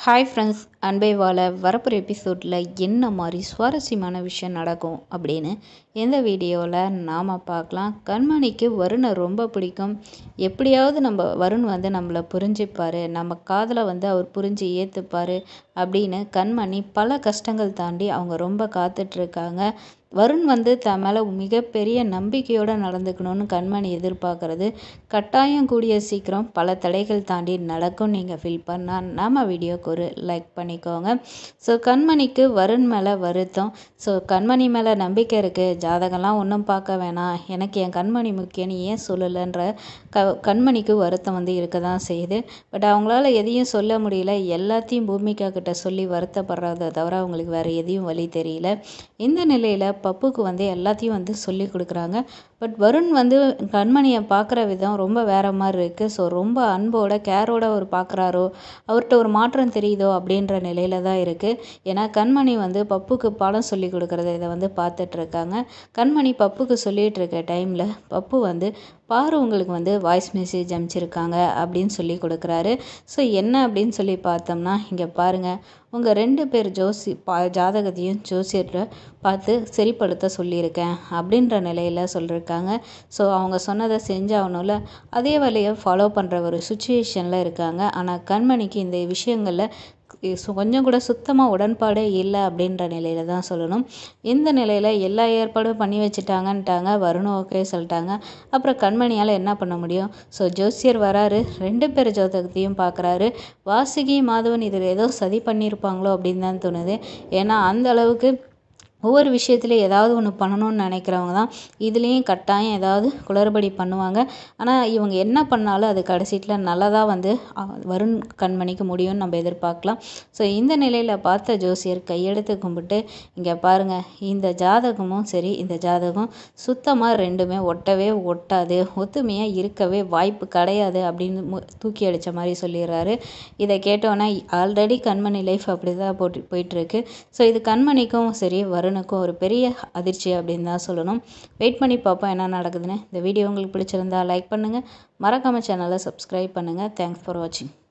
hi friends அன்பை வாழ வரப்போகிற எபிசோடில் என்ன மாதிரி சுவாரஸ்யமான விஷயம் நடக்கும் அப்படின்னு இந்த வீடியோவில் நாம் பார்க்கலாம் கண்மணிக்கு வருணை ரொம்ப பிடிக்கும் எப்படியாவது நம்ம வருண் வந்து நம்மளை புரிஞ்சுப்பார் நம்ம காதலை வந்து அவர் புரிஞ்சு ஏற்றுப்பார் அப்படின்னு கண்மணி பல கஷ்டங்கள் தாண்டி அவங்க ரொம்ப காத்துட்ருக்காங்க வருண் வந்து தன் மேலே மிகப்பெரிய நம்பிக்கையோடு நடந்துக்கணும்னு கண்மணி எதிர்பார்க்குறது கட்டாயம் கூடிய சீக்கிரம் பல தடைகள் தாண்டி நடக்கும் நீங்கள் ஃபீல் பண்ணால் நம்ம வீடியோக்கு ஒரு லைக் பண்ணிக்கோங்க ஸோ கண்மணிக்கு வருண் மேலே வருத்தம் ஸோ கண்மணி மேலே நம்பிக்கை இருக்குது ஜாதகம்லாம் ஒன்றும் பார்க்க வேணாம் எனக்கு என் கண்மணி முக்கியம்னு ஏன் சொல்லலைன்ற க கண்மணிக்கு வருத்தம் வந்து இருக்க தான் செய்யுது பட் அவங்களால எதையும் சொல்ல முடியல எல்லாத்தையும் பூமிகா கிட்ட சொல்லி வருத்தப்படுறத தவிர அவங்களுக்கு வேறு எதையும் வழி தெரியல இந்த நிலையில் பப்புக்கு வந்து எல்லாத்தையும் வந்து சொல்லி கொடுக்குறாங்க பட் வருண் வந்து கண்மணியை பார்க்குற விதம் ரொம்ப வேறு மாதிரி இருக்குது ஸோ ரொம்ப அன்போட கேரோட அவர் பார்க்குறாரோ அவர்கிட்ட ஒரு மாற்றம் தெரியுதோ அப்படின்ற நிலையில தான் இருக்குது ஏன்னா கண்மணி வந்து பப்புக்கு பாடம் சொல்லி கொடுக்குறத இதை வந்து பார்த்துட்ருக்காங்க கண்மணி பப்புக்கு சொல்லிகிட்டு இருக்க டைமில் பப்பு வந்து பாரு உங்களுக்கு வந்து வாய்ஸ் மெசேஜ் அனுப்பிச்சிருக்காங்க அப்படின்னு சொல்லி கொடுக்குறாரு ஸோ என்ன அப்படின்னு சொல்லி பார்த்தோம்னா இங்கே பாருங்கள் உங்கள் ரெண்டு பேர் ஜோசி பா ஜாதகத்தையும் ஜோசியர்கிட்ட பார்த்து சரிப்படுத்த சொல்லியிருக்கேன் அப்படின்ற நிலையில் சொல்லியிருக்காங்க ஸோ அவங்க சொன்னதை செஞ்சாகணும்ல அதே வழியை ஃபாலோ பண்ணுற ஒரு சுச்சுவேஷனில் இருக்காங்க ஆனால் கண்மணிக்கு இந்த விஷயங்களில் கொஞ்சம் கூட சுத்தமாக உடன்பாடே இல்லை அப்படின்ற நிலையில தான் சொல்லணும் இந்த நிலையில் எல்லா ஏற்பாடும் பண்ணி வச்சுட்டாங்கன்ட்டாங்க வருணும் ஓகே சொல்லிட்டாங்க அப்புறம் கண்மணியால் என்ன பண்ண முடியும் ஸோ ஜோசியர் வராரு ரெண்டு பேர் ஜோதகத்தையும் பார்க்குறாரு வாசுகி மாதவன் இதில் ஏதோ சதி பண்ணியிருப்பாங்களோ அப்படின்னு தான் தோணுது ஏன்னா அந்த அளவுக்கு ஒவ்வொரு விஷயத்துலையும் ஏதாவது ஒன்று பண்ணணும்னு நினைக்கிறவங்க தான் இதுலேயும் கட்டாயம் ஏதாவது குளறுபடி பண்ணுவாங்க ஆனால் இவங்க என்ன பண்ணாலும் அது கடைசியில் நல்லதாக வந்து வருண் கண்மணிக்கு முடியும்னு நம்ம எதிர்பார்க்கலாம் ஸோ இந்த நிலையில் பார்த்த ஜோசியர் கையெடுத்து கும்பிட்டு இங்கே பாருங்கள் இந்த ஜாதகமும் சரி இந்த ஜாதகம் சுத்தமாக ரெண்டுமே ஒட்டவே ஒட்டாது ஒத்துமையாக இருக்கவே வாய்ப்பு கிடையாது அப்படின்னு தூக்கி அடித்த மாதிரி சொல்லிடுறாரு இதை கேட்டோன்னே ஆல்ரெடி கண்மணி லைஃப் அப்படி தான் போட்டு போயிட்டுருக்கு ஸோ இது கண்மணிக்கும் சரி வருண் வருணுக்கும் ஒரு பெரிய அதிர்ச்சி அப்படின்னு தான் சொல்லணும் வெயிட் பண்ணி பார்ப்போம் என்ன நடக்குதுன்னு இந்த வீடியோ உங்களுக்கு பிடிச்சிருந்தா லைக் பண்ணுங்கள் மறக்காமல் சேனலை சப்ஸ்கிரைப் பண்ணுங்கள் தேங்க்ஸ் ஃபார் வாட்சிங்